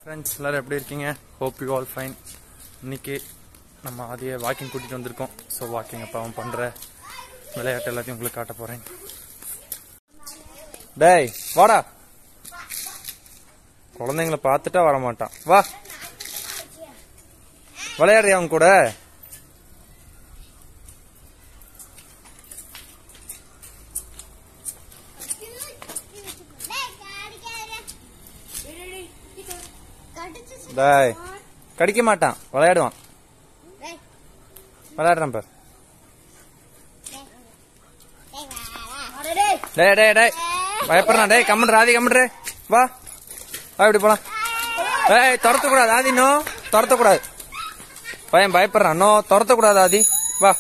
Friends எல்லோரும் எப்படி இருக்கீங்க ஹோப் யூ ஆல் ஃபைன் இன்னைக்கு நம்ம ஆதியை வாக்கிங் கூட்டிகிட்டு வந்திருக்கோம் ஸோ வாக்கிங் அப்போ அவன் பண்ணுற விளையாட்டு எல்லாத்தையும் உங்களுக்கு காட்ட போகிறேன் டேய் வாடா குழந்தைங்கள பார்த்துட்டா வர மாட்டான் வா விளையாடுறியா அவன் கூட டேய் கடிக்க மாட்டான் விளையாடுவான் விளையாடுறான் பார் டேய் டேய் டேய் பயப்படுறான் டேய் கம்முடு ராதி கம்முடு வா வா இப்படி போலாம் டேய் துரத்த கூடாது ஆதி நோ துரத்த கூடாது பையன் பயப்படுறான் நோ துரத்த கூடாது ஆதி வா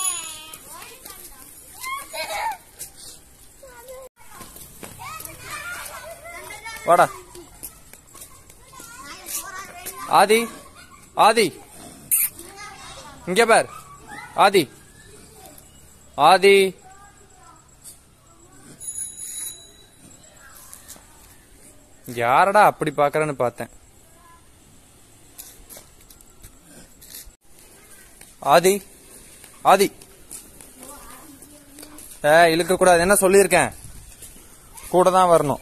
வாடா ஆதி ஆதி இங்க பார் ஆதி ஆதி யாரடா அப்படி பாக்குறேன்னு பார்த்தேன் ஆதி ஆதி ஏ இழுக்க கூடாது என்ன சொல்லியிருக்கேன் கூட தான் வரணும்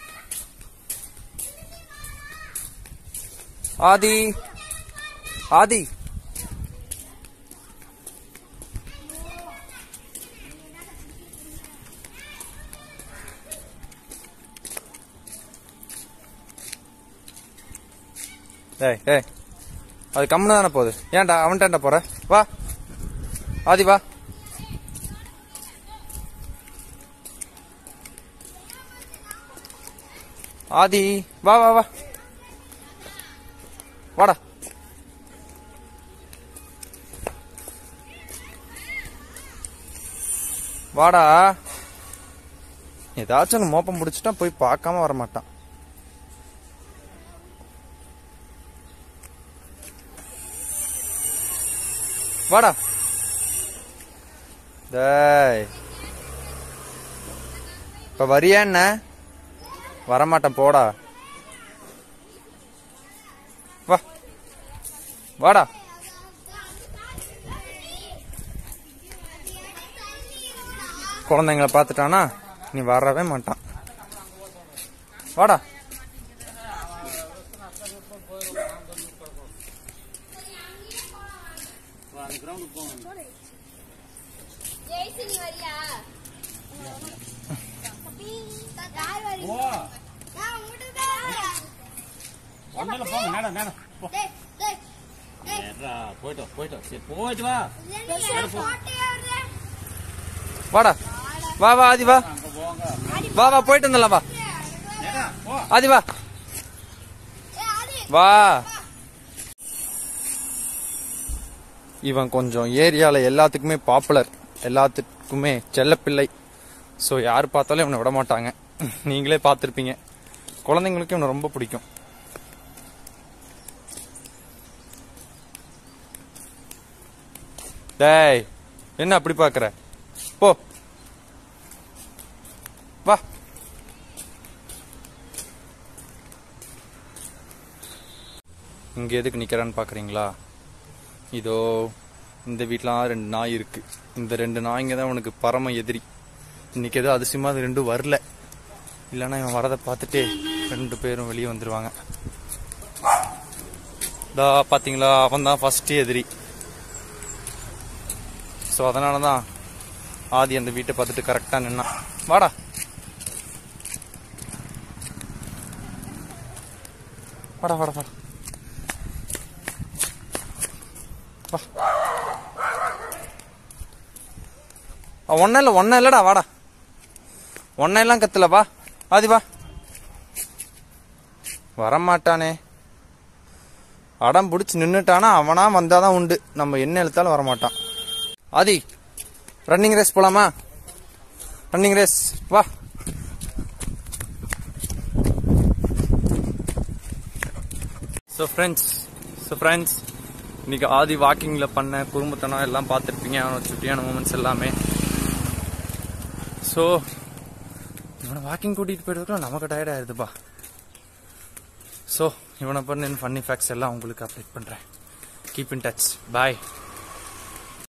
ஆதி ஆதி டேய் டேய் அது கம்முன்னு தானே போகுது ஏன்டா அவன்கிட்ட போற வா ஆதி வா ஆதி வா வா வா வாடா வாடா ஏதாச்சும் ஒன்று மோப்பம் முடிச்சுட்டா போய் பார்க்காம வர மாட்டான் வாடா டேய் இப்ப வரியா என்ன வரமாட்டேன் போடா வா வாடா குழந்தைங்கள பார்த்துட்டானா நீ வரவே மாட்டான் வாடா ஜெய்சி நீ வரியா யார் வரீங்க நான் உங்ககிட்ட தான் வரேன். ஒண்ணுல போங்க நேரம் நேரம் போ டேய், டேய், டேய், நேரா போயிட்டோம் போயிட்டோம் சரி போயிட்டு வா இல்ல, நீ போட்டே வர்ற. வாடா வா வா ஆதி வா அங்க போங்க வா வா போயிட்டு வந்துடலாம் வா நேரா போ ஆதி வா ஏய், ஆதி, வா இவன் கொஞ்சம் ஏரியால எல்லாத்துக்குமே பாப்புலர் எல்லாத்துக்குமே செல்லப்பிள்ளை ஸோ யார் பார்த்தாலும் இவனை விட மாட்டாங்க நீங்களே பார்த்துருப்பீங்க குழந்தைங்களுக்கும் இவனை ரொம்ப பிடிக்கும் டேய் என்ன அப்படி பார்க்குற போ வா இங்க எதுக்கு நிக்கிறான்னு பாக்குறீங்களா இதோ இந்த வீட்லாம் ரெண்டு நாய் இருக்கு இந்த ரெண்டு நாய்ங்க தான் உனக்கு பரம எதிரி இன்னைக்கு ஏதோ அதிசயமா அது ரெண்டும் வரல இல்லைன்னா இவன் வரதை பார்த்துட்டு ரெண்டு பேரும் வெளியே வந்துருவாங்க இதா பாத்தீங்களா அவன் தான் ஃபர்ஸ்ட் எதிரி ஸோ அதனால தான் ஆதி அந்த வீட்டை பார்த்துட்டு கரெக்டாக நின்னான் வாடா வாடா வாடா வாடா ஒன்னும் இல்லை ஒன்னும் இல்லடா வாடா ஒன்னும் எல்லாம் கத்துல வா ஆதி வா வரமாட்டானே அடம் பிடிச்சி நின்னுட்டானா அவனா வந்தாதான் உண்டு நம்ம என்ன இழுத்தாலும் வரமாட்டான் ஆதி ரன்னிங் ரேஸ் போலாமா ரன்னிங் ரேஸ் வா ஸோ ஃப்ரெண்ட்ஸ் ஸோ ஃப்ரெண்ட்ஸ் இன்னைக்கு ஆதி வாக்கிங்கில் பண்ண குறும்புத்தனம் எல்லாம் பார்த்துருப்பீங்க அவனோட சுட்டியான மூமெண்ட்ஸ் எல்லாமே ஸோ இவனை வாக்கிங் கூட்டிகிட்டு போயிட்டு நமக்கு டயர்ட் ஆயிருதுப்பா ஸோ இவனை பண்ண ஃபன்னி ஃபேக்ட்ஸ் எல்லாம் உங்களுக்கு அப்டேட் பண்ணுறேன் கீப் இன் டச் பாய்